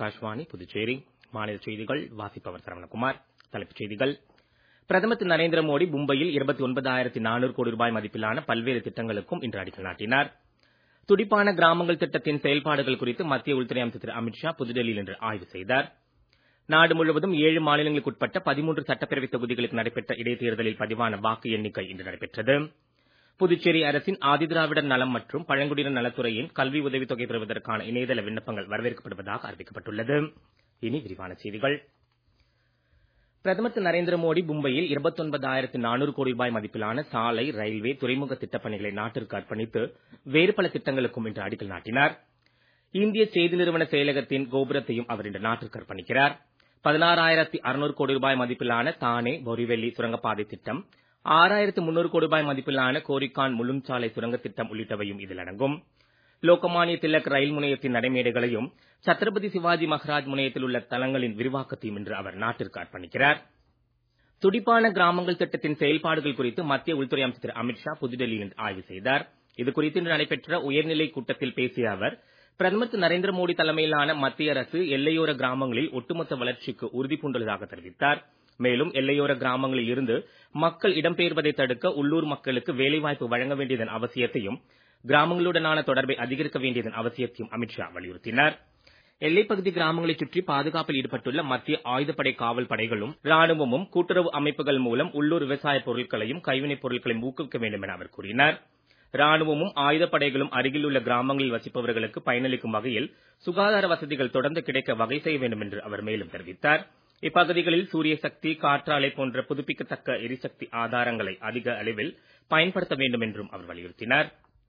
ஆகாஷ்வாணி புதுச்சேரி மாநில செய்திகள் வாசிப்பவர் சரவணகுமார் தலைப்புச் செய்திகள் பிரதமர் திரு நரேந்திர மோடி மும்பையில் இருபத்தி ஒன்பதாயிரத்தி நானூறு கோடி ரூபாய் மதிப்பிலான பல்வேறு திட்டங்களுக்கும் இன்று அடிக்கல் நாட்டினார் துடிப்பான கிராமங்கள் திட்டத்தின் செயல்பாடுகள் குறித்து மத்திய உள்துறை அமைச்சர் திரு அமித்ஷா புதுடெல்லியில் இன்று ஆய்வு செய்தார் நாடு முழுவதும் ஏழு மாநிலங்களுக்குட்பட்ட பதிமூன்று சட்டப்பேரவை தொகுதிகளுக்கு நடைபெற்ற இடைத்தேர்தலில் பதிவான வாக்கு எண்ணிக்கை இன்று நடைபெற்றது புதுச்சேரி அரசின் ஆதிதிராவிடர் நலம் மற்றும் பழங்குடியினர் நலத்துறையின் கல்வி உதவித்தொகை பெறுவதற்கான இணையதள விண்ணப்பங்கள் வரவேற்கப்படுவதாக அறிவிக்கப்பட்டுள்ளது இனி விரிவான செய்திகள் பிரதமர் திரு நரேந்திர மோடி மும்பையில் இருபத்தொன்பதாயிரத்து நானூறு கோடி ரூபாய் மதிப்பிலான சாலை ரயில்வே துறைமுக திட்டப் பணிகளை நாட்டிற்கு அர்ப்பணித்து வேறு பல திட்டங்களுக்கும் இன்று அடிக்கல் நாட்டினார் இந்திய செய்தி நிறுவன செயலகத்தின் கோபுரத்தையும் அவர் இன்று நாட்டிற்கு அர்ப்பணிக்கிறார் பதினாறாயிரத்தி அறுநூறு கோடி ரூபாய் மதிப்பிலான தானே பொரிவெல்லி சுரங்கப்பாதை திட்டம் ஆறாயிரத்து முன்னூறு கோடி ரூபாய் மதிப்பிலான கோரிக்கான் முள்ளும்சாலை சுரங்க திட்டம் உள்ளிட்டவையும் இதில் அடங்கும் லோகமானிய திலக் ரயில் முனையத்தின் நடைமேடைகளையும் சத்ரபதி சிவாஜி மகராஜ் முனையத்தில் உள்ள தளங்களின் விரிவாக்கத்தையும் இன்று அவர் நாட்டிற்கு அர்ப்பணிக்கிறார் துடிப்பான கிராமங்கள் திட்டத்தின் செயல்பாடுகள் குறித்து மத்திய உள்துறை அமைச்சர் திரு அமித்ஷா புதுடெல்லியில் ஆய்வு செய்தார் இது குறித்து இன்று நடைபெற்ற உயர்நிலை கூட்டத்தில் பேசிய அவர் பிரதமர் திரு நரேந்திர மோடி தலைமையிலான மத்திய அரசு எல்லையோர கிராமங்களில் ஒட்டுமொத்த வளர்ச்சிக்கு உறுதி பூண்டுள்ளதாக தெரிவித்தார் மேலும் எல்லையோர கிராமங்களில் இருந்து மக்கள் இடம்பெயர்வதை தடுக்க உள்ளூர் மக்களுக்கு வேலைவாய்ப்பு வழங்க வேண்டியதன் அவசியத்தையும் கிராமங்களுடனான தொடர்பை அதிகரிக்க வேண்டியதன் அவசியத்தையும் அமித்ஷா வலியுறுத்தினார் எல்லைப்பகுதி கிராமங்களைச் சுற்றி பாதுகாப்பில் ஈடுபட்டுள்ள மத்திய ஆயுதப்படை காவல் படைகளும் ராணுவமும் கூட்டுறவு அமைப்புகள் மூலம் உள்ளூர் விவசாய பொருட்களையும் கைவினைப் பொருட்களையும் ஊக்குவிக்க வேண்டும் என அவர் கூறினார் ராணுவமும் ஆயுதப்படைகளும் அருகில் உள்ள கிராமங்களில் வசிப்பவர்களுக்கு பயனளிக்கும் வகையில் சுகாதார வசதிகள் தொடர்ந்து கிடைக்க வகை செய்ய வேண்டும் என்று அவர் மேலும் தெரிவித்தார் இப்பகுதிகளில் சூரிய சக்தி காற்றாலை போன்ற புதுப்பிக்கத்தக்க எரிசக்தி ஆதாரங்களை அதிக அளவில் பயன்படுத்த வேண்டும் என்றும் அவர் வலியுறுத்தினார்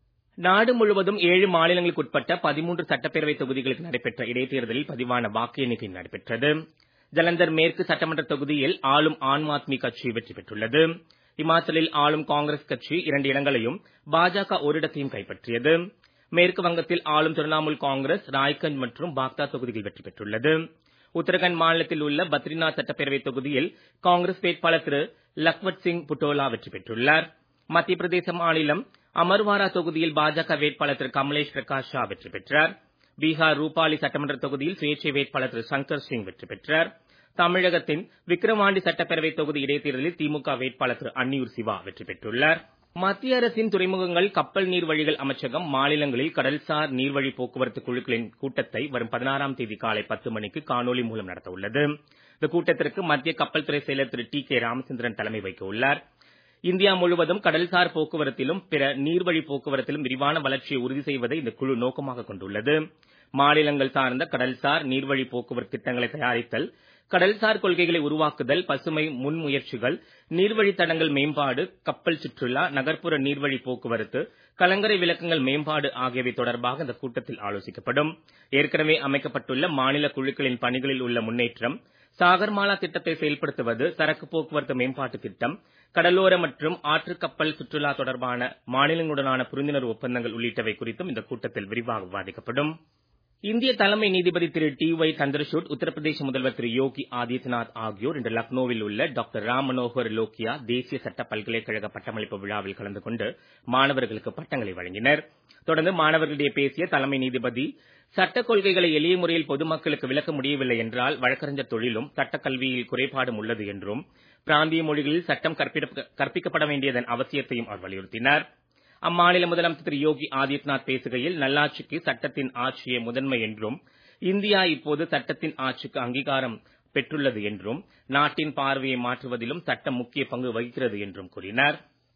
நாடு முழுவதும் ஏழு மாநிலங்களுக்கு உட்பட்ட பதிமூன்று சட்டப்பேரவை தொகுதிகளுக்கு நடைபெற்ற இடைத்தேர்தலில் பதிவான வாக்கு எண்ணிக்கை நடைபெற்றது ஜலந்தர் மேற்கு சட்டமன்ற தொகுதியில் ஆளும் ஆம் ஆத்மி கட்சி வெற்றி பெற்றுள்ளது இமாச்சலில் ஆளும் காங்கிரஸ் கட்சி இரண்டு இடங்களையும் பாஜக ஒரு இடத்தையும் கைப்பற்றியது மேற்கு வங்கத்தில் ஆளும் திரிணாமுல் காங்கிரஸ் ராய்கஞ்ச் மற்றும் பாக்தா தொகுதிகள் வெற்றி பெற்றுள்ளது உத்தரகண்ட் மாநிலத்தில் உள்ள பத்ரிநாத் சட்டப்பேரவை தொகுதியில் காங்கிரஸ் வேட்பாளர் திரு லக்வத் சிங் புட்டோலா வெற்றி பெற்றுள்ளார் மத்திய பிரதேச மாநிலம் அமர்வாரா தொகுதியில் பாஜக வேட்பாளர் திரு கமலேஷ் பிரகாஷ் ஷா வெற்றி பெற்றார் பீகார் ரூபாலி சட்டமன்ற தொகுதியில் சுயேட்சை வேட்பாளர் திரு சங்கர் சிங் வெற்றி பெற்றார் தமிழகத்தின் விக்கிரவாண்டி சட்டப்பேரவை தொகுதி இடைத்தேர்தலில் திமுக வேட்பாளர் திரு அன்னியூர் சிவா வெற்றி பெற்றுள்ளார் மத்திய அரசின் துறைமுகங்கள் கப்பல் நீர்வழிகள் அமைச்சகம் மாநிலங்களில் கடல்சார் நீர்வழி போக்குவரத்து குழுக்களின் கூட்டத்தை வரும் பதினாறாம் தேதி காலை பத்து மணிக்கு காணொலி மூலம் நடத்த உள்ளது இந்த கூட்டத்திற்கு மத்திய கப்பல் துறை செயலர் திரு டி கே ராமச்சந்திரன் தலைமை வைக்க உள்ளார் இந்தியா முழுவதும் கடல்சார் போக்குவரத்திலும் பிற நீர்வழி போக்குவரத்திலும் விரிவான வளர்ச்சியை உறுதி செய்வதை இந்த குழு நோக்கமாக கொண்டுள்ளது மாநிலங்கள் சார்ந்த கடல்சார் நீர்வழி போக்குவரத்து திட்டங்களை தயாரித்தல் கடல்சார் கொள்கைகளை உருவாக்குதல் பசுமை முன்முயற்சிகள் நீர்வழித் தடங்கள் மேம்பாடு கப்பல் சுற்றுலா நகர்ப்புற நீர்வழி போக்குவரத்து கலங்கரை விளக்கங்கள் மேம்பாடு ஆகியவை தொடர்பாக இந்த கூட்டத்தில் ஆலோசிக்கப்படும் ஏற்கனவே அமைக்கப்பட்டுள்ள மாநில குழுக்களின் பணிகளில் உள்ள முன்னேற்றம் சாகர்மாலா திட்டத்தை செயல்படுத்துவது சரக்கு போக்குவரத்து மேம்பாட்டு திட்டம் கடலோர மற்றும் ஆற்றுக்கப்பல் சுற்றுலா தொடர்பான மாநிலங்களுடனான புரிந்துணர்வு ஒப்பந்தங்கள் உள்ளிட்டவை குறித்தும் இந்த கூட்டத்தில் விரிவாக விவாதிக்கப்படும் இந்திய தலைமை நீதிபதி திரு டி ஒய் சந்திரசூட் உத்தரப்பிரதேச முதல்வர் திரு யோகி ஆதித்யநாத் ஆகியோர் இன்று லக்னோவில் உள்ள டாக்டர் ராம் மனோகர் லோக்கியா தேசிய சட்ட பல்கலைக்கழக பட்டமளிப்பு விழாவில் கலந்து கொண்டு மாணவர்களுக்கு பட்டங்களை வழங்கினர் தொடர்ந்து மாணவர்களிடையே பேசிய தலைமை நீதிபதி சட்டக் கொள்கைகளை எளிய முறையில் பொதுமக்களுக்கு விளக்க முடியவில்லை என்றால் வழக்கறிஞர் தொழிலும் சட்டக் கல்வியில் குறைபாடும் உள்ளது என்றும் பிராந்திய மொழிகளில் சட்டம் கற்பிக்கப்பட வேண்டியதன் அவசியத்தையும் அவர் வலியுறுத்தினார் அம்மாநில முதலமைச்சர் திரு யோகி ஆதித்யநாத் பேசுகையில் நல்லாட்சிக்கு சட்டத்தின் ஆட்சியே முதன்மை என்றும் இந்தியா இப்போது சட்டத்தின் ஆட்சிக்கு அங்கீகாரம் பெற்றுள்ளது என்றும் நாட்டின் பார்வையை மாற்றுவதிலும் சட்டம் முக்கிய பங்கு வகிக்கிறது என்றும் கூறினார்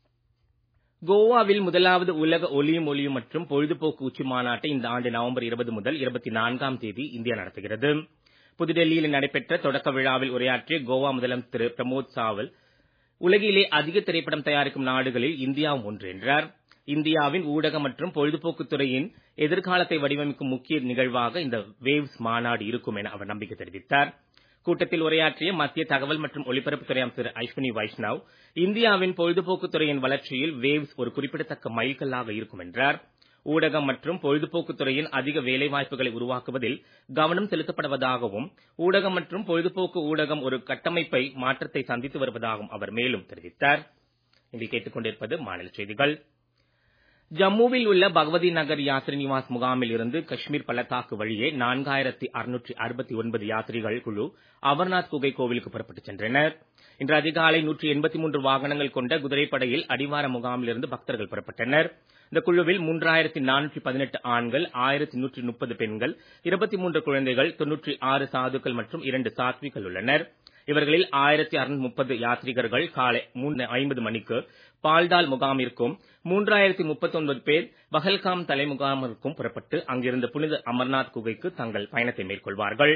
கோவாவில் முதலாவது உலக ஒலியும் ஒலியும் மற்றும் பொழுதுபோக்கு உச்சி மாநாட்டை இந்த ஆண்டு நவம்பர் இருபது முதல் இருபத்தி நான்காம் தேதி இந்தியா நடத்துகிறது புதுடெல்லியில் நடைபெற்ற தொடக்க விழாவில் உரையாற்றிய கோவா முதலமைச்சர் திரு பிரமோத் சாவல் உலகிலே அதிக திரைப்படம் தயாரிக்கும் நாடுகளில் இந்தியாவும் ஒன்று என்றார் இந்தியாவின் ஊடக மற்றும் பொழுதுபோக்குத் துறையின் எதிர்காலத்தை வடிவமைக்கும் முக்கிய நிகழ்வாக இந்த வேவ்ஸ் மாநாடு இருக்கும் என அவர் நம்பிக்கை தெரிவித்தார் கூட்டத்தில் உரையாற்றிய மத்திய தகவல் மற்றும் ஒலிபரப்புத்துறை அமைச்சர் அஸ்வினி வைஷ்ணவ் இந்தியாவின் பொழுதுபோக்குத் துறையின் வளர்ச்சியில் வேவ்ஸ் ஒரு குறிப்பிடத்தக்க மைல்கல்லாக இருக்கும் என்றார் ஊடகம் மற்றும் பொழுதுபோக்குத் துறையின் அதிக வேலைவாய்ப்புகளை உருவாக்குவதில் கவனம் செலுத்தப்படுவதாகவும் ஊடகம் மற்றும் பொழுதுபோக்கு ஊடகம் ஒரு கட்டமைப்பை மாற்றத்தை சந்தித்து வருவதாகவும் அவர் மேலும் தெரிவித்தார் நீங்கள் கேட்டுக்கொண்டிருப்பது மாநில செய்திகள் ஜம்முவில் உள்ள பகவதி நகர் யாத்ரி நிவாஸ் முகாமில் இருந்து காஷ்மீர் பள்ளத்தாக்கு வழியே நான்காயிரத்தி அறுநூற்றி அறுபத்தி ஒன்பது யாத்ரிகள் குழு அமர்நாத் குகை கோவிலுக்கு புறப்பட்டுச் சென்றனர் இன்று அதிகாலை நூற்றி எண்பத்தி மூன்று வாகனங்கள் கொண்ட குதிரைப்படையில் அடிவார முகாமிலிருந்து பக்தர்கள் புறப்பட்டனர் இந்த குழுவில் மூன்றாயிரத்தி நானூற்றி பதினெட்டு ஆண்கள் ஆயிரத்தி நூற்றி முப்பது பெண்கள் இருபத்தி மூன்று குழந்தைகள் தொன்னூற்றி ஆறு சாதுக்கள் மற்றும் இரண்டு சாத்விகள் உள்ளனர் இவர்களில் ஆயிரத்தி அறுநூத்தி முப்பது யாத்ரீகர்கள் காலை மூன்று ஐம்பது மணிக்கு பால்டால் முகாமிற்கும் மூன்றாயிரத்தி முப்பத்தி ஒன்பது பேர் பஹல்காம் தலைமுகாமிற்கும் புறப்பட்டு அங்கிருந்து புனித அமர்நாத் குகைக்கு தங்கள் பயணத்தை மேற்கொள்வார்கள்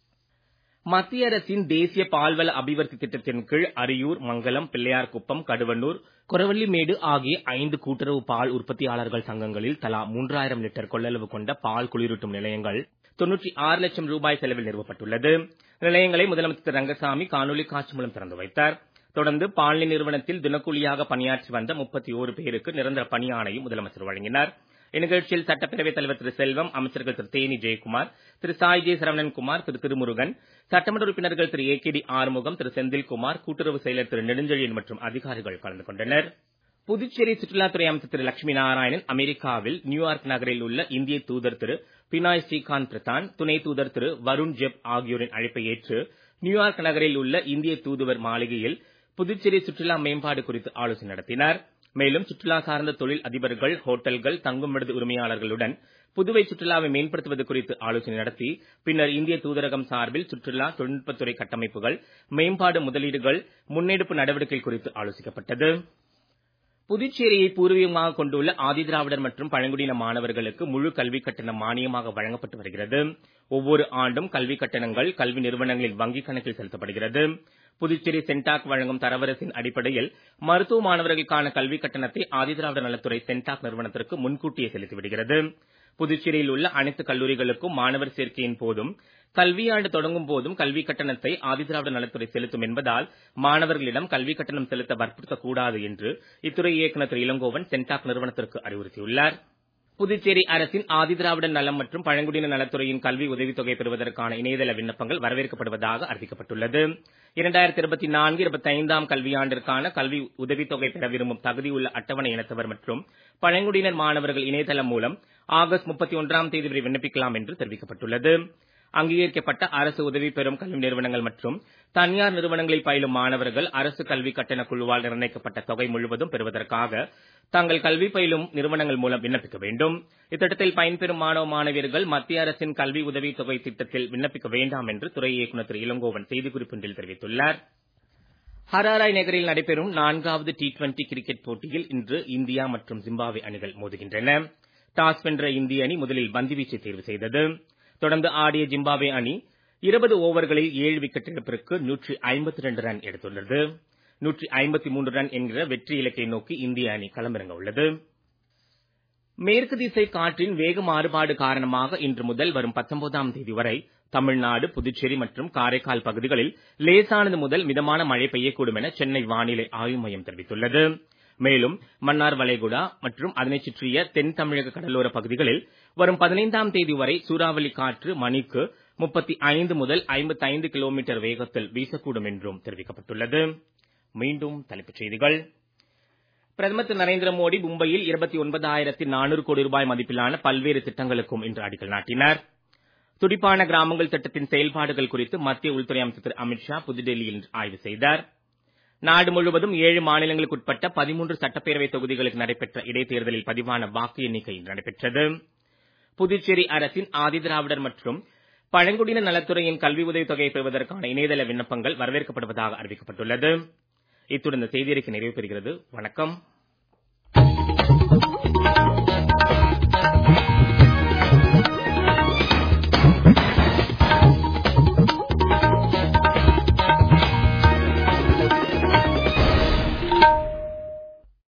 மத்திய அரசின் தேசிய பால்வள அபிவிருத்தி திட்டத்தின் கீழ் அரியூர் மங்கலம் பிள்ளையார்குப்பம் கடுவண்ணூர் குரவள்ளிமேடு ஆகிய ஐந்து கூட்டுறவு பால் உற்பத்தியாளர்கள் சங்கங்களில் தலா மூன்றாயிரம் லிட்டர் கொள்ளளவு கொண்ட பால் குளிரூட்டும் நிலையங்கள் தொன்னூற்றி ஆறு லட்சம் ரூபாய் செலவில் நிறுவப்பட்டுள்ளது நிலையங்களை முதலமைச்சர் திரு ரங்கசாமி காணொலி காட்சி மூலம் திறந்து வைத்தார் தொடர்ந்து பால்னி நிறுவனத்தில் தினக்கூலியாக பணியாற்றி வந்த முப்பத்தி ஓரு பேருக்கு நிரந்தர பணி ஆணையும் முதலமைச்சர் வழங்கினார் இந்நிகழ்ச்சியில் சட்டப்பேரவைத் தலைவர் திரு செல்வம் அமைச்சர்கள் திரு தேனி ஜெயக்குமார் திரு சாய் ஜே சரவணன்குமார் திரு திருமுருகன் சட்டமன்ற உறுப்பினர்கள் Thiru A K D Arumugam Thiru Senthilkumar கூட்டுறவு செயலர் திரு நெடுஞ்செழியன் மற்றும் அதிகாரிகள் கலந்து கொண்டனர் புதுச்சேரி சுற்றுலாத்துறை அமைச்சர் திரு லட்சுமி நாராயணன் அமெரிக்காவில் நியூயார்க் நகரில் உள்ள இந்திய தூதர் திரு பினாய் ஸ்ரீகாந்த் பிரதான் துணை தூதர் திரு வருண் ஜெப் ஆகியோரின் அழைப்பை ஏற்று நியூயார்க் நகரில் உள்ள இந்திய தூதுவர் மாளிகையில் புதுச்சேரி சுற்றுலா மேம்பாடு குறித்து ஆலோசனை நடத்தினார் மேலும் சுற்றுலா சார்ந்த தொழில் அதிபர்கள் ஹோட்டல்கள் தங்கும் விடுதி உரிமையாளர்களுடன் புதுவை சுற்றுலாவை மேம்படுத்துவது குறித்து ஆலோசனை நடத்தி பின்னர் இந்திய தூதரகம் சார்பில் சுற்றுலா தொழில்நுட்பத்துறை கட்டமைப்புகள் மேம்பாடு முதலீடுகள் முன்னெடுப்பு நடவடிக்கைகள் குறித்து ஆலோசிக்கப்பட்டது புதுச்சேரியை பூர்வீகமாக கொண்டுள்ள ஆதிதிராவிடர் மற்றும் பழங்குடியின மாணவர்களுக்கு முழு கல்விக் கட்டணம் மானியமாக வழங்கப்பட்டு வருகிறது ஒவ்வொரு ஆண்டும் கல்விக் கட்டணங்கள் கல்வி நிறுவனங்களின் வங்கிக் கணக்கில் செலுத்தப்படுகிறது புதுச்சேரி சென்டாக் வழங்கும் தரவரிசையின் அடிப்படையில் மருத்துவ மாணவர்களுக்கான கல்விக் கட்டணத்தை ஆதிதிராவிடர் நலத்துறை சென்டாக் நிறுவனத்திற்கு முன்கூட்டியே செலுத்திவிடுகிறது புதுச்சேரியில் உள்ள அனைத்து கல்லூரிகளுக்கும் மாணவர் சேர்க்கையின் போதும் கல்வியாண்டு தொடங்கும் போதும் கல்விக் கட்டணத்தை ஆதிதிராவிடர் நலத்துறை செலுத்தும் என்பதால் மாணவர்களிடம் கல்விக் கட்டணம் செலுத்த வற்புறுத்தக்கூடாது என்று இத்துறை இயக்குநர் திரு இளங்கோவன் சென்டாக் நிறுவனத்திற்கு அறிவுறுத்தியுள்ளார் புதுச்சேரி அரசின் ஆதிதிராவிடர் நலம் மற்றும் பழங்குடியின நலத்துறையின் கல்வி உதவித்தொகை பெறுவதற்கான இணையதள விண்ணப்பங்கள் வரவேற்கப்படுவதாக அறிவிக்கப்பட்டுள்ளது இரண்டாயிரத்தி இருபத்தி நான்கு இருபத்தி ஐந்தாம் கல்வியாண்டிற்கான கல்வி உதவித்தொகை பெற விரும்பும் தகுதியுள்ள அட்டவணை இனத்தவர் மற்றும் பழங்குடியினர் மாணவர்கள் இணையதளம் மூலம் ஆகஸ்ட் முப்பத்தி ஒன்றாம் தேதி வரை விண்ணப்பிக்கலாம் என்று தெரிவிக்கப்பட்டுள்ளது அங்கீகரிக்கப்பட்ட அரசு உதவி பெறும் கல்வி நிறுவனங்கள் மற்றும் தனியார் நிறுவனங்களில் பயிலும் மாணவர்கள் அரசு கல்வி கட்டண குழுவால் நிர்ணயிக்கப்பட்ட தொகை முழுவதும் பெறுவதற்காக தங்கள் கல்வி பயிலும் நிறுவனங்கள் மூலம் விண்ணப்பிக்க வேண்டும் இத்திட்டத்தில் பயன்பெறும் மாணவ மாணவியர்கள் மத்திய அரசின் கல்வி உதவித் தொகை திட்டத்தில் விண்ணப்பிக்க வேண்டாம் என்று துறை இயக்குநர் திரு இளங்கோவன் செய்திக்குறிப்பொன்றில் தெரிவித்துள்ளார் ஹராராய் நகரில் நடைபெறும் நான்காவது டி டுவெண்டி கிரிக்கெட் போட்டியில் இன்று இந்தியா மற்றும் ஜிம்பாப்வே அணிகள் மோதுகின்றன டாஸ் வென்ற இந்திய அணி முதலில் பந்துவீச்சை தேர்வு செய்தது தொடர்ந்து ஆடிய ஜிம்பாப்வே அணி இருபது ஓவர்களில் ஏழு விக்கெட் இழப்பிற்கு நூற்றி ஐம்பத்தி ரெண்டு ரன் எடுத்துள்ளது நூற்றி ஐம்பத்தி மூன்று ரன் என்கிற வெற்றி இலக்கை நோக்கி இந்திய அணி களமிறங்க உள்ளது மேற்கு திசை காற்றின் வேக மாறுபாடு காரணமாக இன்று முதல் வரும் பத்தொன்பதாம் தேதி வரை தமிழ்நாடு புதுச்சேரி மற்றும் காரைக்கால் பகுதிகளில் லேசானது முதல் மிதமான மழை பெய்யக்கூடும் என சென்னை வானிலை ஆய்வு மையம் தெரிவித்துள்ளது மேலும் மன்னார் வளைகுடா மற்றும் அதனைச் சுற்றிய தென் தமிழக கடலோர பகுதிகளில் வரும் பதினைந்தாம் தேதி வரை சூறாவளி காற்று மணிக்கு முப்பத்தி ஐந்து முதல் ஐம்பத்தி ஐந்து கிலோமீட்டர் வேகத்தில் வீசக்கூடும் என்றும் தெரிவிக்கப்பட்டுள்ளது மீண்டும் தலைப்புச் செய்திகள் பிரதமர் திரு நரேந்திர மோடி மும்பையில் இருபத்தி ஒன்பதாயிரத்தி நானூறு கோடி ரூபாய் மதிப்பிலான பல்வேறு திட்டங்களுக்கும் இன்று அடிக்கல் நாட்டினார் துடிப்பான கிராமங்கள் திட்டத்தின் செயல்பாடுகள் குறித்து மத்திய உள்துறை அமைச்சர் திரு அமித்ஷா புதுடெல்லியில் இன்று ஆய்வு செய்தார் நாடு முழுவதும் ஏழு மாநிலங்களுக்கு உட்பட்ட பதிமூன்று சட்டப்பேரவை தொகுதிகளுக்கு நடைபெற்ற இடைத்தேர்தலில் பதிவான வாக்கு எண்ணிக்கை நடைபெற்றது புதுச்சேரி அரசின் ஆதிதிராவிடர் மற்றும் பழங்குடியின நலத்துறையின் கல்வி உதவித் தொகையை பெறுவதற்கான இணையதள விண்ணப்பங்கள் வரவேற்கப்படுவதாக அறிவிக்கப்பட்டுள்ளது இத்துடன் இந்த செய்தியறிக்கை நிறைவு பெறுகிறது வணக்கம்